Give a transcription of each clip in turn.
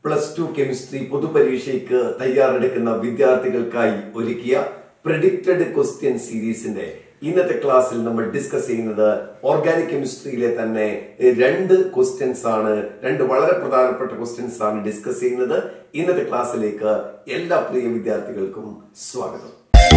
Plus two chemistry പൊതുപരീക്ഷയ്ക്ക് തയ്യാറെടുക്കുന്ന വിദ്യാർത്ഥികൾക്കായി ഒരുക്കിയ പ്രെഡിക്റ്റഡ് ക്വസ്റ്റ്യൻ സീരീസിന്റെ ഇന്നത്തെ ക്ലാസ്സിൽ നമ്മൾ ഡിസ്കസ് ചെയ്യുന്നത് ഓർഗാനിക് കെമിസ്ട്രിയിലെ തന്നെ രണ്ട് ക്വസ്റ്റ്യൻസ് ആണ് രണ്ട് വളരെ പ്രധാനപ്പെട്ട ക്വസ്റ്റ്യൻസ് ആണ് ഡിസ്കസ് ചെയ്യുന്നത് ഇന്നത്തെ ക്ലാസ്സിലേക്ക് എല്ലാ പ്രിയ വിദ്യാർത്ഥികൾക്കും സ്വാഗതം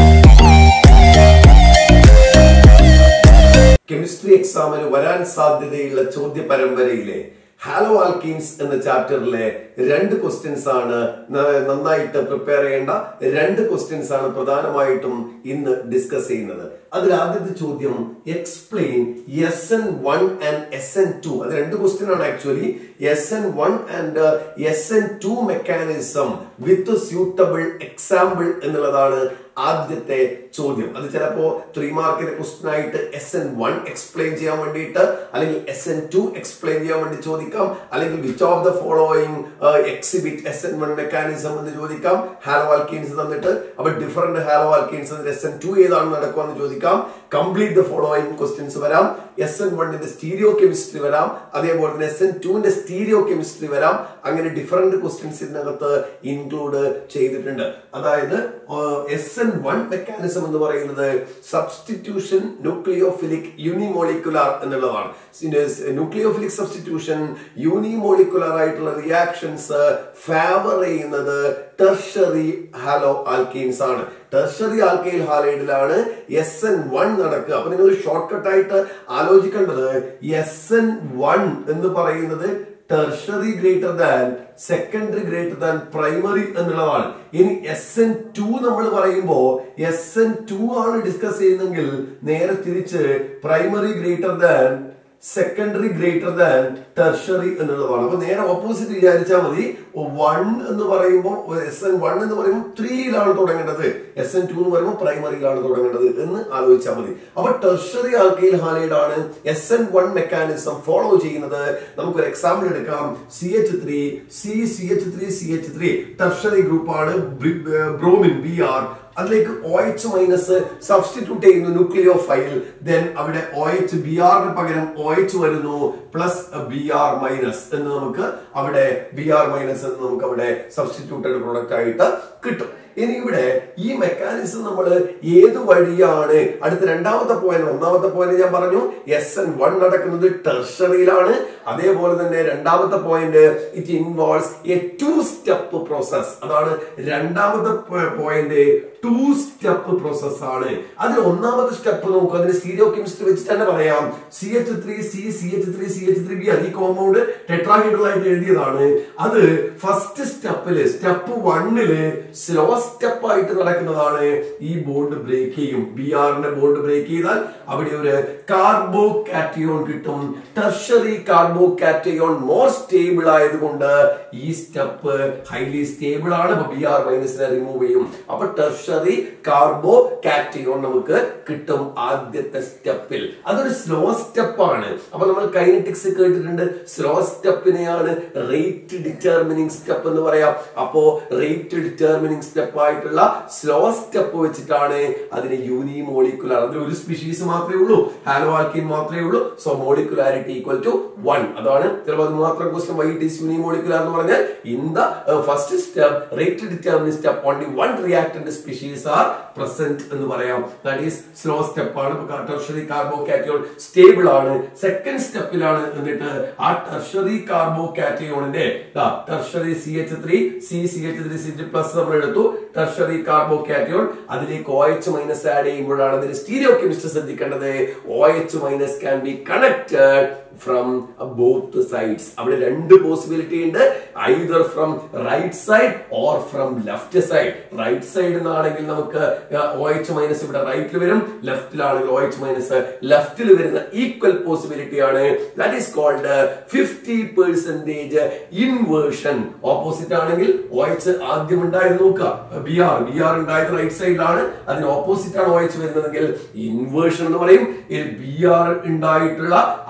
കെമിസ്ട്രി എക്സാമിന് വരാൻ സാധ്യതയുള്ള ചോദ്യ പരമ്പരയിലെ ഹാലോ ആൽക്കീൻസ് എന്ന ചാപ്റ്ററിലെ രണ്ട് ക്വസ്റ്റ്യൻസ് ആണ് ന- നന്നായിട്ട് പ്രിപ്പയർ ചെയ്യേണ്ട രണ്ട് ക്വസ്റ്റ്യൻസ് ആണ് പ്രധാനമായിട്ടും ഇന്ന് ഡിസ്കസ് ചെയ്യുന്നത് അതിൽ ആദ്യത്തെ ചോദ്യം explain S N one and S N two അത് രണ്ട് ക്വസ്റ്റ്യൻ ആണ് actually S N one and S N two mechanism with suitable example എന്നുള്ളതാണ് ആദ്യത്തെ ചോദ്യം അത് ചിലപ്പോ ത്രീ മാർക്കിന്റെ ക്വസ്റ്റ്യൻ ആയിട്ട് എസ് എൻ വൺ എക്സ്പ്ലെയിൻ ചെയ്യാൻ വേണ്ടിയിട്ട് അല്ലെങ്കിൽ എസ് എൻ ടു എക്സ്പ്ലെയിൻ ചെയ്യാൻ വേണ്ടി ചോദിക്കാം അല്ലെങ്കിൽ which of the following exhibit S N one mechanism എന്ന് ചോദിക്കാം ഹാലോ ആൽക്കീൻസ് തന്നിട്ട് അപ്പൊ different halo alkenes S N two ഏതാണ് നടക്കുക എന്ന് ചോദിക്കാം കംപ്ലീറ്റ് ദ ഫോളോയിങ് ക്വസ്റ്റ്യൻസ് വരാം എസ് എൻ വണ്ണിന്റെ സ്റ്റീരിയോ കെമിസ്ട്രി വരാം അതേപോലെ തന്നെ എസ് എൻ ടുവിന്റെ സ്റ്റീരിയോ കെമിസ്ട്രി വരാം അങ്ങനെ ഡിഫറെന്റ് ക്വസ്റ്റ്യൻസ് ഇതിനകത്ത് ഇൻക്ലൂഡ് ചെയ്തിട്ടുണ്ട് അതായത് എസ് എൻ വൺ മെക്കാനിസം എന്ന് പറയുന്നത് സബ്സ്റ്റിറ്റ്യൂഷൻ ന്യൂക്ലിയോഫിലിക് യൂണിമോളിക്കുലാർ എന്നുള്ളതാണ് ന്യൂക്ലിയോഫിലിക് സബ്സ്റ്റിറ്റ്യൂഷൻ യൂണിമോളിക്കുലാർ ആയിട്ടുള്ള റിയാക്ഷൻസ് ഫേവർ ചെയ്യുന്നത് ടെർഷറി ഹാലോ ആൽക്കീൻസ് ആണ് ടെർഷറി ആൽക്കൈൽ ഹാലൈഡിലാണ് എസ് എൻ വൺ നടക്കുക അപ്പൊ നിങ്ങൾ ഷോർട്ട് കട്ട് ആയിട്ട് ആലോചിക്കേണ്ടത് എസ് എൻ വൺ എന്ന് പറയുന്നത് tertiary greater than secondary greater than primary എന്നുള്ളതാണ് ഇനി എസ് എൻ ടു നമ്മൾ പറയുമ്പോ എസ് എൻ ടു ആണ് ഡിസ്കസ് ചെയ്യുന്നെങ്കിൽ നേരെ തിരിച്ച് primary greater than secondary greater than tertiary എന്നുള്ളതാണ് അപ്പൊ നേരെ ഓപ്പോസിറ്റ് വിചാരിച്ചാൽ മതി വൺ എന്ന് പറയുമ്പോൾ എസ് എൻ വൺ എന്ന് പറയുമ്പോൾ ത്രീയിലാണ് തുടങ്ങേണ്ടത് എസ് എൻ ടു എന്ന് പറയുമ്പോൾ പ്രൈമറിയിലാണ് തുടങ്ങേണ്ടത് എന്ന് ആലോചിച്ചാൽ മതി അപ്പൊ ടെർഷറി ആൽക്കൈൽ ഹാലൈഡ് ആണ് S N one mechanism follow ചെയ്യുന്നത് നമുക്കൊരു എക്സാമ്പിൾ എടുക്കാം C H three C C H three C H three tertiary ഗ്രൂപ്പാണ് ബ്രോമിൻ ബി ആർ അതിലേക്ക് ഒ എച്ച് മൈനസ് സബ്സ്റ്റിറ്റ്യൂട്ട് ചെയ്യുന്നു ന്യൂക്ലിയോ ഫൈൽ ദെൻ അവിടെ ഒ എച്ച് ബി ആറിന് പകരം ഒ എച്ച് വരുന്നു പ്ലസ് ബി ആർ മൈനസ് എന്ന് നമുക്ക് അവിടെ ബി ആർ മൈനസ് എന്ന് നമുക്ക് അവിടെ സബ്സ്റ്റിറ്റ്യൂട്ടഡ് പ്രൊഡക്റ്റ് ആയിട്ട് കിട്ടും ഇനി ഇവിടെ ഈ മെക്കാനിസം നമ്മൾ ഏത് വഴിയാണ് അടുത്ത രണ്ടാമത്തെ പോയിന്റ് ഒന്നാമത്തെ പോയിന്റ് ഞാൻ പറഞ്ഞു എസ് എൻ വൺ നടക്കുന്നത് ടെർഷറിയിലാണ് അതേപോലെ തന്നെ രണ്ടാമത്തെ point it involves a two step process അതാണ് രണ്ടാമത്തെ പോയിന്റ് ടു സ്റ്റെപ്പ് പ്രോസസ് ആണ് അതിൽ ഒന്നാമത്തെ സ്റ്റെപ്പ് നോക്കുക അതിന് സ്റ്റീരിയോ കെമിസ്ട്രി വെച്ചിട്ട് തന്നെ പറയാം C H three C C H three C H three B ഈ കോമ്പൗണ്ട് ടെട്രാഹൈഡ്രൽ ആയിട്ട് എഴുതിയതാണ് അത് ഫസ്റ്റ് സ്റ്റെപ്പില് സ്റ്റെപ്പ് വണ്ണില് സ്ലോ സ്റ്റെപ്പ് ആയിട്ട് നടക്കുന്നതാണ് ഈ ബോണ്ട് ബ്രേക്ക് ചെയ്യും ബി ആറിന്റെ ബോണ്ട് ബ്രേക്ക് ചെയ്താൽ അവിടെ ഒരു കാർബോ കാറ്റയോൺ കിട്ടും tertiary carbocation more stable ആയതുകൊണ്ട് ഈ സ്റ്റെപ്പ് ഹൈലി സ്റ്റേബിൾ ആണ് അപ്പൊ ബി ആർ മൈനസിനെ റിമൂവ് ചെയ്യും അപ്പൊ ടെർഷറി കാർബോ കാറ്റയോൺ നമുക്ക് കിട്ടും ആദ്യത്തെ സ്റ്റെപ്പിൽ അതൊരു സ്ലോ സ്റ്റെപ്പ് ആണ് അപ്പൊ നമ്മൾ കൈനറ്റിക്സ് കേട്ടിട്ടുണ്ട് സ്ലോ സ്റ്റെപ്പിനെയാണ് റേറ്റ് ഡിറ്റർമിനിങ് സ്റ്റെപ്പ് എന്ന് പറയാം അപ്പോ റേറ്റ് ഡിറ്റർമിനിങ് സ്റ്റെപ്പ് ആയിട്ടുള്ള സ്ലോ സ്റ്റെപ്പ് വെച്ചിട്ടാണ് അതിന് യൂനി മോളിക്കുലാർ അതിൽ ഒരു സ്പീഷീസ് മാത്രമേ ഉള്ളൂ ഹാലോ ആൽക്കിൻ മാത്രമേ ഉള്ളൂ so molecularity equal to one അതാണ് ചിലപ്പോൾ അത് മാത്രം question why it is unimolecular എന്ന് പറഞ്ഞാൽ in the first step rate determining step only one reactant species are present എന്ന് പറയാം ദാറ്റ് ഈസ് സ്ലോ സ്റ്റെപ്പ് ആണ് ടെർഷറി കാർബോ കാറ്റയോൺ സ്റ്റേബിൾ ആണ് സെക്കൻഡ് സ്റ്റെപ്പിലാണ് എന്നിട്ട് ആ ടെർഷറി കാർബോ കാറ്റയോണിന്റെ tertiary C H three C C H three C plus നമ്മൾ എടുത്തു ടെർഷറി കാർബോ കാറ്റയോൺ അതിലേക്ക് ഒ എച്ച് മൈനസ് ആഡ് ചെയ്യുമ്പോഴാണ് അതിന് സ്റ്റീരിയോ കെമിസ്ട്രി ശ്രദ്ധിക്കേണ്ടത് O H minus can be connected from both sides അവിടെ രണ്ട് പോസിബിലിറ്റി ഉണ്ട് either from right side or from left side right side എന്നാണെങ്കിൽ നമുക്ക് ഒ എച്ച് മൈനസ് ഇവിടെ റൈറ്റിൽ വരും ലെഫ്റ്റിലാണെങ്കിൽ ഒ എച്ച് മൈനസ് ലെഫ്റ്റിൽ വരുന്ന ഈക്വൽ പോസിബിലിറ്റി ആണ് that is called fifty percentage inversion opposite ആണെങ്കിൽ ഒ എച്ച് ആദ്യം ഉണ്ടായത് നോക്കുക ബി ആർ ബി ആർ ഉണ്ടായത് റൈറ്റ് സൈഡിലാണ് അതിന് ഓപ്പോസിറ്റ് ആണ് ഒ എച്ച് വരുന്നതെങ്കിൽ ഇൻവേർഷൻ എന്ന് പറയും ബി ആർ ഉണ്ടായിട്ടുള്ള അതേ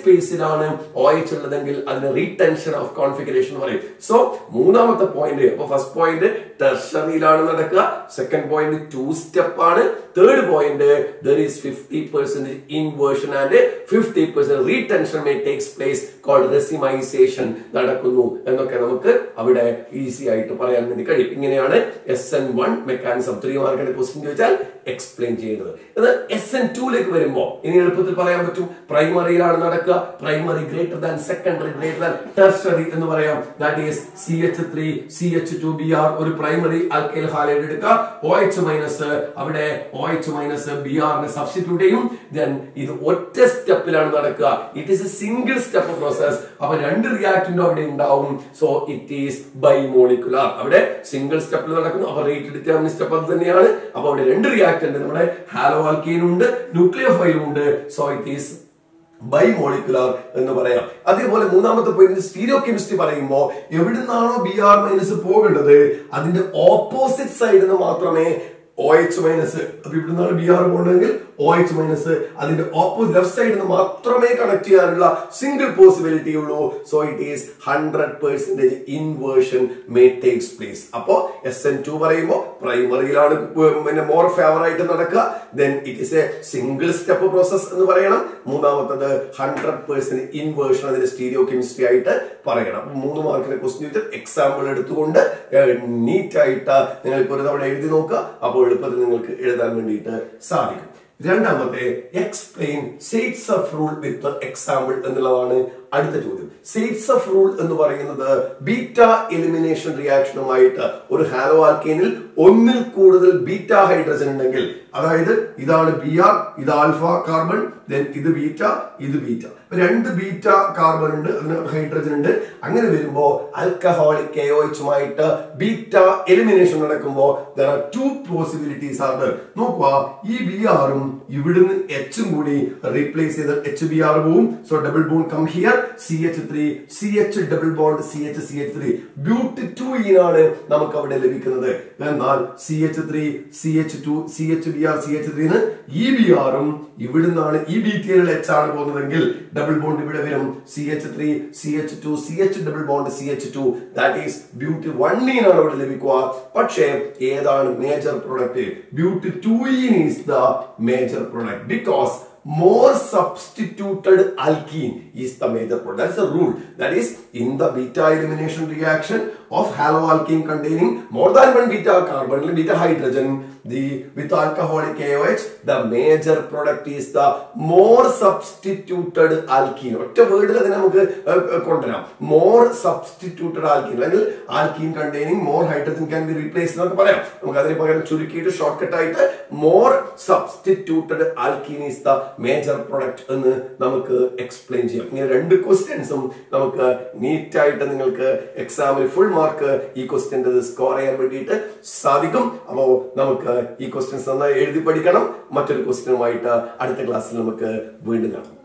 സ്പേസിലാണ് ഒ എച്ച് ഉള്ളതെങ്കിൽ അതിന് റീടെൻഷൻ ഓഫ് കോൺഫിഗറേഷൻ എന്ന് പറയും സോ മൂന്നാമത്തെ പോയിന്റ് അപ്പൊ ഫസ്റ്റ് പോയിന്റ് ടെർഷറിയിലാണ് നടക്കുക സെക്കൻഡ് പോയിന്റ് ടു സ്റ്റെപ്പ് ആണ് third point there is fifty percent inversion and fifty percent retention may takes place called racemisation നടക്കുന്നു എന്നൊക്കെ നമുക്ക് അവിടെ ഈസി ആയിട്ട് പറയാൻ വേണ്ടി കഴിയും ഇങ്ങനെയാണ് S N one mechanism three മാർക്കിന്റെ ക്വസ്റ്റ്യൻ ചോദിച്ചാൽ എക്സ്പ്ലെയിൻ ചെയ്യുന്നത് എന്നാൽ എസ് എൻ ലേക്ക് വരുമ്പോൾ ഇനി എളുപ്പത്തിൽ പറയാൻ പറ്റും പ്രൈമറിയിലാണ് നടക്കുക primary greater than secondary greater than tertiary എന്ന് പറയാം that is C H three C H two B R ഒരു പ്രൈമറി ആൽക്കൈൽ ഹാലൈഡ് എടുക്കുക ഒ എച്ച് മൈനസ് അവിടെ ഒ എച്ച് മൈനസ് ബി ആറിനെ സബ്സ്റ്റിറ്റ്യൂട്ട് ചെയ്യും ദെൻ ഇത് ഒറ്റ സ്റ്റെപ്പിലാണ് നടക്കുക it is a single step process അപ്പൊ രണ്ട് റിയാക്ടന്റ് അവിടെ ഉണ്ടാവും സോ ഇറ്റ് ഈസ് ബൈമോളിക്കുലർ അവിടെ സിംഗിൾ സ്റ്റെപ്പിൽ നടക്കുന്നു അപ്പൊ റേറ്റ് ഡിറ്റർമിൻ സ്റ്റെപ്പ് അത് തന്നെയാണ് അപ്പൊ അവിടെ രണ്ട് റിയാക്ടന്റ് നമ്മുടെ ഹാലോ ആൽക്കീനും ഉണ്ട് ന്യൂക്ലിയോഫൈലും ഉണ്ട് സോ ഇറ്റ് ഈസ് ബൈമോളിക്കുലാർ എന്ന് പറയാം അതേപോലെ മൂന്നാമത്തെ പോയിന്റ് സ്റ്റീരിയോ കെമിസ്ട്രി പറയുമ്പോൾ എവിടുന്നാണോ ബി ആർ മൈനസ് പോകേണ്ടത് അതിന്റെ ഓപ്പോസിറ്റ് സൈഡിൽ നിന്ന് മാത്രമേ ഒ എച്ച് മൈനസ് അപ്പൊ ഇവിടുന്നാണ് ബി ആർ പോകണമെങ്കിൽ ഒ എച്ച് മൈനസ് അതിന്റെ ഓപ്പോസിറ്റ് ലെഫ്റ്റ് സൈഡിൽ നിന്ന് മാത്രമേ കണക്ട് ചെയ്യാനുള്ള സിംഗിൾ പോസിബിലിറ്റി ഉള്ളൂ so it is hundred percentage inversion may takes place അപ്പോ എസ് എൻ ടു പറയുമ്പോൾ പ്രൈമറിയിലാണ് പിന്നെ മോർ ഫേവർ ആയിട്ട് നടക്കുക then it is a single step process എന്ന് പറയണം മൂന്നാമത്തത് ഹൺഡ്രഡ് പെർസെന്റ് ഇൻവേർഷൻ അതിന്റെ സ്റ്റീരിയോ കെമിസ്ട്രി ആയിട്ട് പറയണം അപ്പൊ മൂന്ന് മാർക്കിന്റെ ക്വസ്റ്റ്യൻ ചോദിച്ചാൽ എക്സാമ്പിൾ എടുത്തുകൊണ്ട് നീറ്റ് ആയിട്ട് നിങ്ങൾ ഇപ്പോൾ ഒരു തവണ എഴുതി നോക്കുക അപ്പോൾ എളുപ്പത്തിൽ നിങ്ങൾക്ക് എഴുതാൻ വേണ്ടിയിട്ട് സാധിക്കും രണ്ടാമത്തെ explain Saytzeff rule with example എന്നുള്ളതാണ് അടുത്ത ചോദ്യം സേറ്റ്സ് ഓഫ് റൂൾ എന്ന് പറയുന്നത് ബീറ്റ എലിമിനേഷൻ റിയാക്ഷനുമായിട്ട് ഒരു ഹാലോ ആൽക്കേനിൽ ഒന്നിൽ കൂടുതൽ ബീറ്റ ഹൈഡ്രജൻ ഉണ്ടെങ്കിൽ അതായത് ഇതാണ് ബി ആർ ഇത് ആൽഫ കാർബൺ ദെൻ ഇത് ബീറ്റ ഇത് ബീറ്റ രണ്ട് ബീറ്റ കാർബൺ ഉണ്ട് അതിന് ഹൈഡ്രജൻ ഉണ്ട് അങ്ങനെ വരുമ്പോ ആൽക്കഹോളിക് കെയോയിച്ചുമായിട്ട് ബീറ്റ എലിമിനേഷൻ നടക്കുമ്പോൾ ദർ ആർ ടു പോസിബിലിറ്റീസ് ആണ് നോക്കുക ഈ ബി ആറും ഇവിടുന്ന് എച്ചും കൂടി റീപ്ലേസ് ചെയ്ത് എച്ച് ബി ആർ പോവും so double bond come here C H three C H double bond C H C H three but two ഈനാണ് നമുക്ക് അവിടെ ലഭിക്കുന്നത് എന്നാൽ C H three C H two C H B R C H ത്രീന്ന് ഈ B ആറും ഇവിടുന്നാണ് ഈ ബി ടി എച്ച് ആണ് പോകുന്നതെങ്കിൽ ഡബിൾ ബോണ്ട് ഇവിടെ വരും C H three C H two C H double bond C H two that is but വണ്ണീനാണ് അവിടെ ലഭിക്കുക പക്ഷേ ഏതാണ് major product but two is the major product because more substituted alkene is the major product. That's the rule. That is, in the beta elimination reaction of haloalkene containing more than one beta carbon, beta hydrogen, the with alcoholic KOH, the major product is the more substituted alkene. ഒറ്റ വേർഡിൽ അതിനെ നമുക്ക് കൊണ്ടുവരാം more substituted alkene അല്ലെങ്കിൽ alkene containing more hydrogen can be replace എന്നൊക്കെ പറയാം നമുക്ക് അതിന് പകരം ചുരുക്കിയിട്ട് ഷോർട്ട് കട്ട് ആയിട്ട് more substituted alkene is the major product എന്ന് നമുക്ക് എക്സ്പ്ലെയിൻ ചെയ്യാം ഇങ്ങനെ രണ്ട് ക്വസ്റ്റ്യൻസും നമുക്ക് നീറ്റ് ആയിട്ട് നിങ്ങൾക്ക് എക്സാമിൽ ഫുൾ മാർക്ക് ഈ ക്വസ്റ്റ്യൻ്റെ സ്കോർ ചെയ്യാൻ വേണ്ടിയിട്ട് സാധിക്കും അപ്പോൾ നമുക്ക് ഈ ക്വസ്റ്റ്യൻസ് നന്നായി എഴുതി പഠിക്കണം മറ്റൊരു ക്വസ്റ്റ്യനുമായിട്ട് അടുത്ത ക്ലാസ്സിൽ നമുക്ക് വീണ്ടും കാണാം